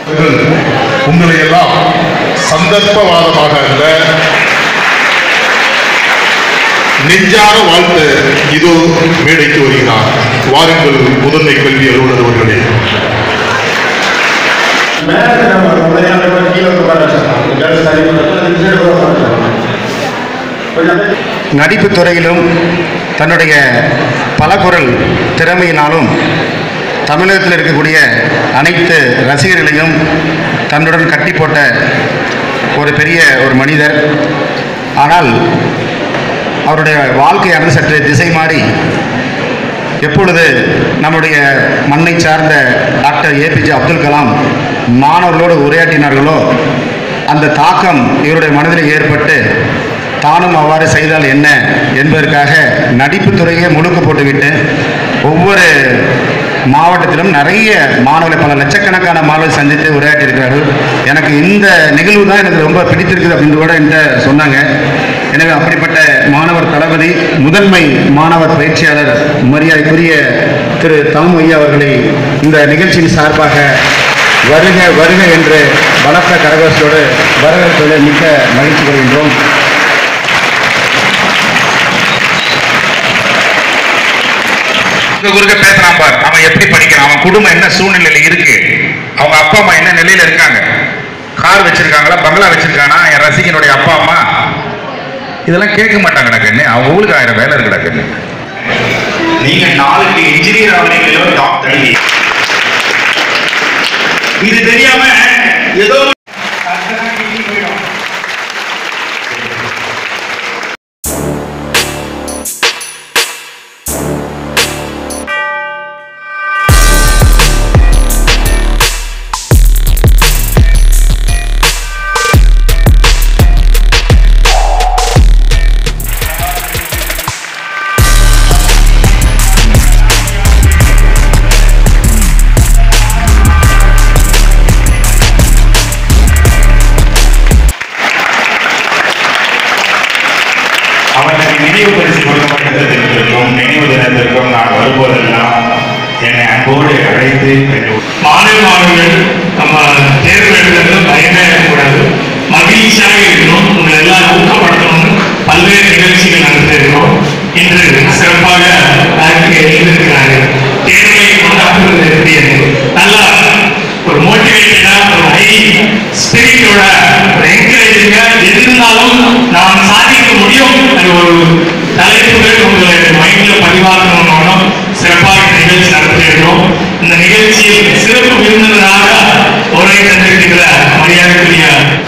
அவர்கள் உங்களை எல்லாம் சந்தர்ப்பவாதமாக அல்ல நெஞ்சார வாழ்த்த இதோ மேடைக்கு வருகிறார் வாருங்கள் முதன்மை கல்வி அலுவலர் அவர்களே மேலே நம்ம உடையாத கீழே உட்கார வச்சிடலாம் கேர்ள்ஸ் சரி பண்ணுறது இந்த சைடு கூட உட்கார வச்சிடலாம் கொஞ்சம் அப்படியே நடிப்பு துறையிலும் தன்னுடைய பலகுரல் திறமையினாலும் தமிழகத்தில் இருக்கக்கூடிய அனைத்து ரசிகர்களையும் தன்னுடன் கட்டி போட்ட ஒரு பெரிய ஒரு மனிதர் ஆனால் அவருடைய வாழ்க்கையானது சற்று திசை மாறி எப்பொழுது நம்முடைய மண்ணை சார்ந்த டாக்டர் ஏபிஜே அப்துல் கலாம் மாணவர்களோடு உரையாற்றினார்களோ அந்த தாக்கம் இவருடைய மனதில் ஏற்பட்டு தானும் அவ்வாறு செய்தால் என்ன என்பதற்காக நடிப்புத் துறையே முழுக்க போட்டுவிட்டு ஒவ்வொரு மாவட்டத்திலும் நிறைய மாணவர்களை பல லட்சக்கணக்கான மாணவர்கள் சந்தித்து உரையாற்றியிருக்கிறார்கள் எனக்கு இந்த நிகழ்வு தான் எனக்கு ரொம்ப பிடித்திருக்குது அப்படின்னு கூட என்கிட்ட சொன்னாங்க எனவே அப்படிப்பட்ட மாணவர் தளபதி முதன்மை மாணவர் பயிற்சியாளர் மரியாதைக்குரிய திரு தாமு ஐயா அவர்களை இந்த நிகழ்ச்சியின் சார்பாக வருக வருக என்று பலத்த கரகோஷத்தோடு வரவேற்பதில் மிக்க மகிழ்ச்சி கொள்கின்றோம் குறுக்க குறுக்க பேசுறான் பார் அவன் எப்படி படிக்கிறான் அவன் குடும்பம் என்ன சூழ்நிலையில இருக்கு அவங்க அப்பா அம்மா என்ன நிலையில இருக்காங்க கார் வச்சிருக்காங்களா பங்களா வச்சிருக்கானா என் ரசிகனுடைய அப்பா அம்மா இதெல்லாம் கேட்க மாட்டாங்கடா கண்ணு அவங்க ஊருக்கு ஆயிரம் வேலை இருக்குடா கண்ணு நீங்க நாளைக்கு இன்ஜினியர் ஆகிறீங்களோ டாக்டர் இது தெரியாம ஏதோ அவனுக்கு நினைவு பரிசு கொடுக்கப்பட்ட தினத்திற்கும் நினைவு தினத்திற்கும் நான் வரும்போதெல்லாம் என்னை அன்போடு அழைத்து மாணவ மாணவர்கள் நம்ம தேர்வு எழுதுறது பயமே இருக்கக்கூடாது மகிழ்ச்சியாக இருக்கணும் உங்களை எல்லாம் ஊக்கப்படுத்தணும்னு பல்வேறு நிகழ்ச்சிகள் நடத்திருக்கிறோம் இன்று சிறப்பாக அதுக்கு எழுதியிருக்கிறார்கள் தேர்வை கொண்டாடுறது எப்படி அது? நல்லா ஒரு மோட்டிவேட்டடா ஒரு ஹை ஸ்பிரிட்டோட ஒரு என்கரேஜிங்கா இருந்தாலும் நாம் சாதிக்க முடியும் அது ஒரு தலைப்புகள் உங்களுடைய மைண்ட்ல பதிவாக்கணும்னு சிறப்பாக இந்த நிகழ்ச்சி நடத்தியிருக்கிறோம் இந்த நிகழ்ச்சியில் சிறப்பு விருந்தினராக உரை தந்திருக்கிற மரியாதைக்குரிய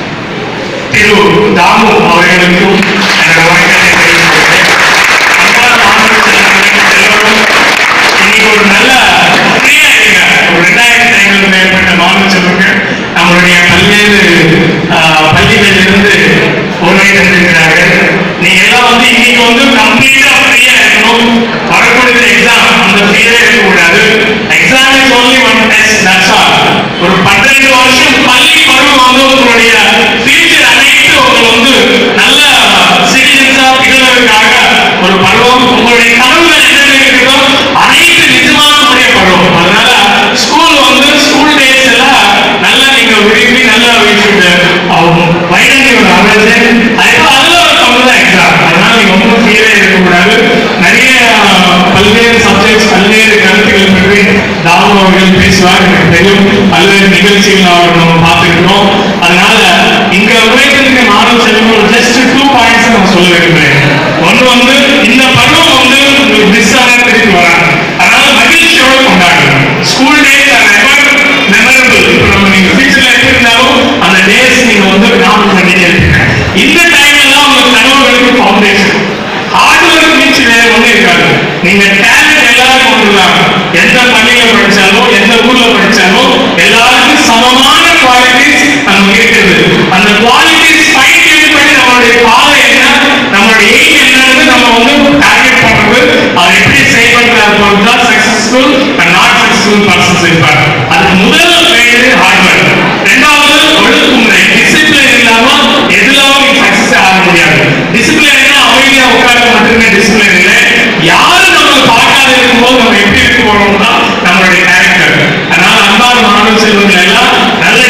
திரு தாமு அவர்களுக்கும் என்னோட வணக்கத்தை தெரிவித்துக் கொள்கிறேன். அன்பான மாணவ செல்வங்களே, எல்லோரும் இன்னைக்கு ஒரு நல்ல ஃப்ரீயா இருங்க ஒரு ரெண்டாயிரத்தி ஐநூறு மேற்பட்ட மாணவ செல்வங்கள் நம்மளுடைய பல்வேறு ஆஹ், பள்ளிகளிலிருந்து உரை தந்திருக்கிறார்கள் நீங்க எல்லாம் வந்து இன்னைக்கு வந்து கம்ப்ளீட்டா ஃப்ரீயா இருக்கணும் வரக்கூடிய எக்ஸாம் அந்த ஃப்ரீயா இருக்கக்கூடாது exam is only one test that's all ஒரு பன்னிரண்டு வருஷம் பள்ளி பருவம் வந்து உங்களுடைய ஃபியூச்சர் அனைத்து உங்களை வந்து நல்ல சிட்டிசன்ஸா திகழ்வதற்காக ஒரு பருவம் உங்களுடைய கனவுகள் என்னென்ன இருக்குதோ அனைத்து நிஜமாகக்கூடிய பருவம் அதனால ஸ்கூல் வந்து ஸ்கூல் டேஸ் எல்லாம் நல்லா நீங்க விரும்பி நல்லா வீட்டு வைடங்கள் ஆராய்ச்சி அதுக்கு அதுல ஒரு தமிழ் தான் எக்ஸாம் அதனால நீங்க ரொம்ப ஃப்ரீயா இருக்கக்கூடாது நிறைய பல்வேறு சப்ஜெக்ட்ஸ் பல்வேறு கருத்துக்கள் பற்றி தாமு அவர்கள் பேசுவார் எனக்கு தெரியும் பல்வேறு நிகழ்ச்சிகள் அவர் நம்ம பார்த்துருக்கிறோம் அதனால இங்க உரைத்திருக்க மாணவ செல்வங்கள் ஜஸ்ட் டூ பாயிண்ட்ஸ் நான் சொல்ல விரும்புகிறேன் ஒன்று வந்து இந்த பருவம் வந்து உங்களுக்கு மிஸ் ஆன திருப்பி வராது அதனால மகிழ்ச்சியோட கொண்டாடுங்க school days are ever memorable இப்போ நம்ம நீங்க ஃபியூச்சர்ல இருந்தாலும் அந்த டேஸ் நீங்க வந்து ஞாபகம் பண்ணிட்டே இருப்பீங்க இந்த டைம்ல தான் உங்க கனவுகளுக்கு ஃபவுண்டேஷன் ஹார்ட் ஒர்க் மீன்ஸ் வேற ஒன்றும் இருக்காது நீங்க டேலண்ட் எல்லாருக்கும் ஒன்றுதான் எந்த பள்ளியில படிச்சாலும் எந்த ஊர்ல படிச்சாலும் எல்லாருக்கும் சமமான குவாலிட்டிஸ் நமக்கு இருக்குது அந்த குவாலிட்டிஸ் ஃபைன் டியூன் பண்ணி நம்மளுடைய பாதை என்ன நம்மளுடைய எய்ம் என்னன்னு நம்ம வந்து டார்கெட் பண்றது அதை எப்படி செயல்படுறது பொறுத்து தான் successful and not successful persons இருப்பார் அதுக்கு முதல் வேறு ஹார்ட் ஒர்க் ரெண்டாவது ஒழுங்குமுறை டிசிப்ளின் இல்லாம எதுலாவும் நீங்க சக்சஸ் ஆக முடியாது டிசிப்ளின் அமைதியா உட்கார்ந்து மட்டுமே டிசிப்ளின் இல்லை யாரு நம்ம பார்க்காத இருக்கும்போது நம்ம எப்படி இருக்க போறோம்னா நம்மளுடைய கேரக்டர் அதனால அன்பான மாணவ செல்வங்கள் எல்லாம் நல்ல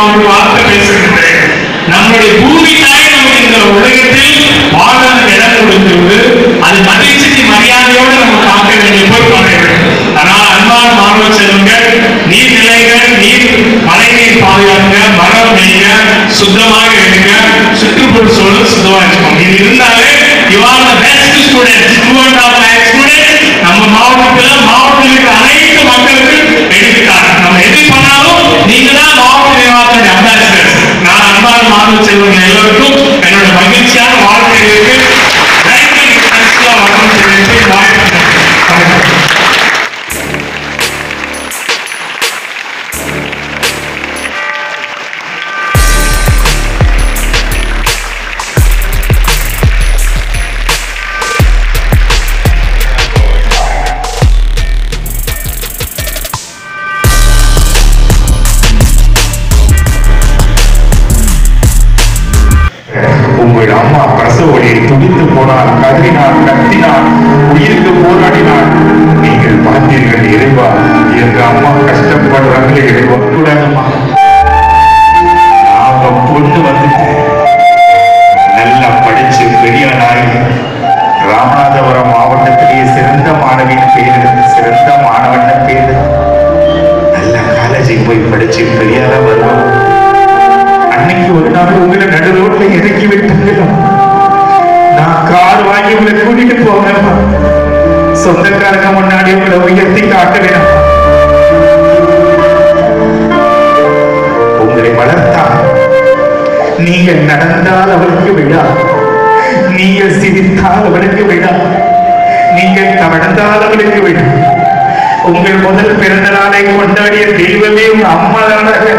நான் ஒரு வார்த்தை பேசுகின்றேன் நம்முடைய பூமி தாய் நமக்கு இந்த உலகத்தில் வாழ இடம் கொடுக்கிறது அது மதிச்சு மரியாதையோடு நம்ம காக்க வேண்டிய போய் பண்ண வேண்டும் ஆனால் அன்பான மாணவ செல்வங்கள் நீர்நிலைகள் நீர் மழைநீர் பாதுகாக்க மரம் நெய்ய சுத்தமாக இருங்க சுற்றுப்புற சூழல் சுத்தமாக இருக்கும் இது இருந்தாலே you are the best students student of life students நம்ம மாவட்டத்தில் மாவட்டத்தில் இருக்கிற அனைத்து மக்களுக்கு எடுத்துக்காட்டு நம்ம எது பண்ணாலும் நீங்க தான் மாவட்ட நிர்வாகத்தின் அம்பாசிடர்ஸ் நான் அன்பான மாணவ செல்வங்கள் எல்லோருக்கும் என்னோட மகிழ்ச்சியான வாழ்க்கைகளுக்கு நன்றி நன்றியா வணக்கம் தெரிவித்து வாழ்த்துக்கள் வணக்கம் உங்கள் அம்மா பிரசவ வழியில் துடித்து போனார் கதறினார் கத்தினார் உயிருக்கு போராடினார் நீங்கள் பார்த்தீர்கள் இறைவா எங்க அம்மா கஷ்டப்படுறாங்களே இறைவா கூடாதம்மா நாம பொண்ணு வந்துட்டு நல்லா படிச்சு பெரியவனாகி ராமநாதபுரம் மாவட்டத்திலேயே சிறந்த மாணவியின் பேர் சிறந்த மாணவன் பேர் நல்ல காலேஜுக்கு போய் படிச்சு பெரியாரா வருவோம் அன்னைக்கு ஒரு நாள் உங்களை நடு ரோட்ல இறக்கி விட்டாங்க நான் கார் வாங்கி உங்களை கூட்டிட்டு போனேன் சொந்தக்காரங்க முன்னாடி உங்களை உயர்த்தி காட்ட வேணாம் உங்களை வளர்த்தா நீங்கள் நடந்தால் அவளுக்கு விழா நீங்கள் சிரித்தால் அவளுக்கு விழா நீங்கள் நடந்தால் அவளுக்கு விழா உங்கள் முதல் பிறந்த நாளை கொண்டாடிய தெய்வமே உங்க அம்மா தானாக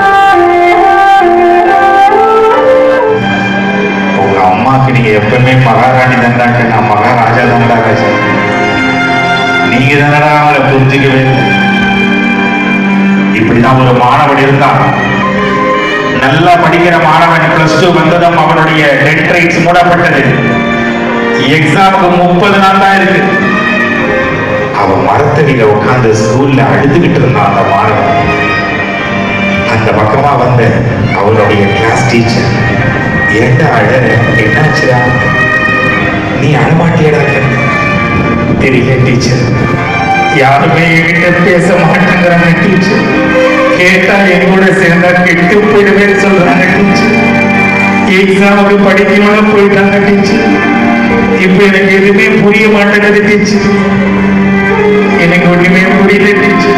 உங்க அம்மாக்கு நீங்க எப்பவுமே மகாராணி தாண்டாக்க நான் மகாராஜா தான்டா ராஜா நீங்க தானடா அவளை புரிஞ்சுக்கவே இல்லை. இப்படிதான் ஒரு மாணவன் இருந்தான் நல்லா படிக்கிற மாணவன் பிளஸ் டூ வந்ததும் அவனுடைய டெட் ரைட்ஸ் மூடப்பட்டது எக்ஸாமுக்கு முப்பது நாள் தான் இருக்கு அவன் மரத்தடியில உட்கார்ந்து ஸ்கூல்ல அழுதுகிட்டு இருந்தான் அந்த மாணவன் அந்த பக்கமா வந்த அவனுடைய கிளாஸ் டீச்சர் ஏண்டா அழற என்னாச்சுடா நீ அழமாட்டியடா தெரியல டீச்சர் யாருமே என்கிட்ட பேச மாட்டேங்கிறாங்க டீச்சர் கேட்டா என் கூட சேர்ந்தா கெட்டு போயிடுவேன்னு சொல்றாங்க டீச்சர் எக்ஸாமுக்கு படிக்கணும்னு போயிட்டாங்க டீச்சர் இப்ப எனக்கு எதுவுமே புரிய மாட்டேங்குது டீச்சர் எனக்கு ஒண்ணுமே புரியல டீச்சர்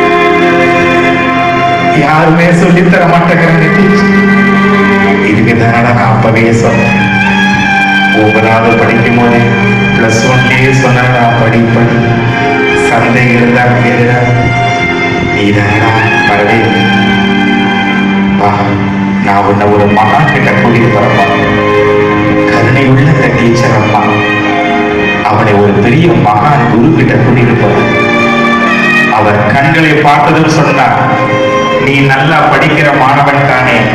யாருமே சொல்லித் தர மாட்டேங்கிறாங்க டீச்சர் இதுக்கு தானடா நான் அப்பவே சொன்னேன் ஒவ்வொரு படிக்கும் போது பிளஸ் ஒன்லயே சொன்னா படி படி சந்தேகம் இருந்தா கேளுடா நீ தானடா வரவே இல்லை. வா நான் உன்னை ஒரு மகா கிட்ட கூட்டிட்டு வரப்பா கருணை உள்ள இந்த டீச்சர் அம்மா அவனை ஒரு பெரிய மகான் குரு கிட்ட கூட்டிட்டு போறேன் அவர் கண்களை பார்த்ததும் சொன்னார் நீ நல்லா படிக்கிற மாணவன் தானே